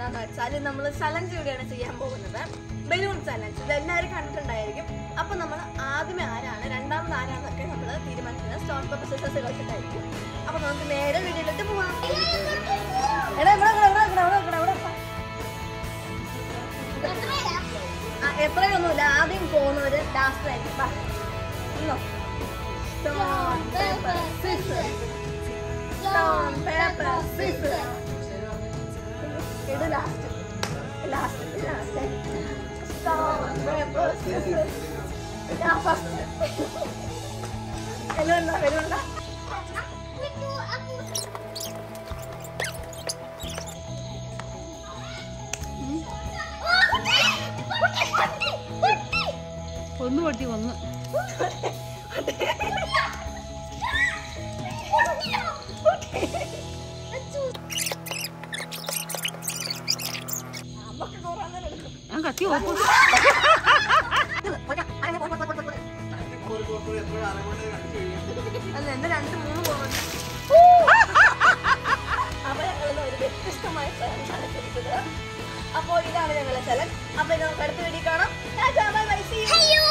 എന്താന്ന് വെച്ചാൽ നമ്മൾ ചലഞ്ച് കൂടിയാണ് ചെയ്യാൻ പോകുന്നത് ബലൂൺ ചലഞ്ച് ഇത് എല്ലാവരും കണ്ടിട്ടുണ്ടായിരിക്കും അപ്പൊ നമ്മൾ ആദ്യമേ ആരാണ് രണ്ടാമത് ആരാന്നൊക്കെ നമ്മൾ തീരുമാനിക്കുന്നത് സ്റ്റോൺ പേപ്പർ സിസേഴ്സ് കളിച്ചിട്ടായിരിക്കും അപ്പൊ നമുക്ക് നേരെ വീഡിയോയിലോട്ട് പോവാം എടാ ഇവിടെ ഇവിടെ ഇവിടെ ഇവിടെ ഇവിടെ ഇവിടെ ഇവിടെ ആ, എത്രയൊന്നുമില്ല ആദ്യം പോകുന്നവര് ലാസ്റ്റ് ആയിരിക്കും വാ. ഇന്നോ. Stone, paper, scissors. Stone, paper, scissors. ഇത് last last last Stone, paper, scissors. ഞാൻ ഫസ്റ്റ് വെല്ലുണ്ട വെല്ലുണ്ട ഒന്ന് പൊട്ടി ഒന്ന് നമുക്ക് കുറേ എടുക്കും ഞാൻ കത്തി ഓപ്പോ അല്ല എന്റെ രണ്ട് മൂന്ന് പോകുന്നുണ്ട് അപ്പൊ ഞങ്ങൾ ഒരു വ്യത്യസ്തമായ ചലഞ്ചാണ് ചെയ്തത് അപ്പോൾ ഇതാണ് ഞങ്ങളുടെ ചലഞ്ച് അപ്പൊ ഇത് നമുക്ക് അടുത്ത വീഡിയോ കാണാം ബൈ ബൈ സീ യു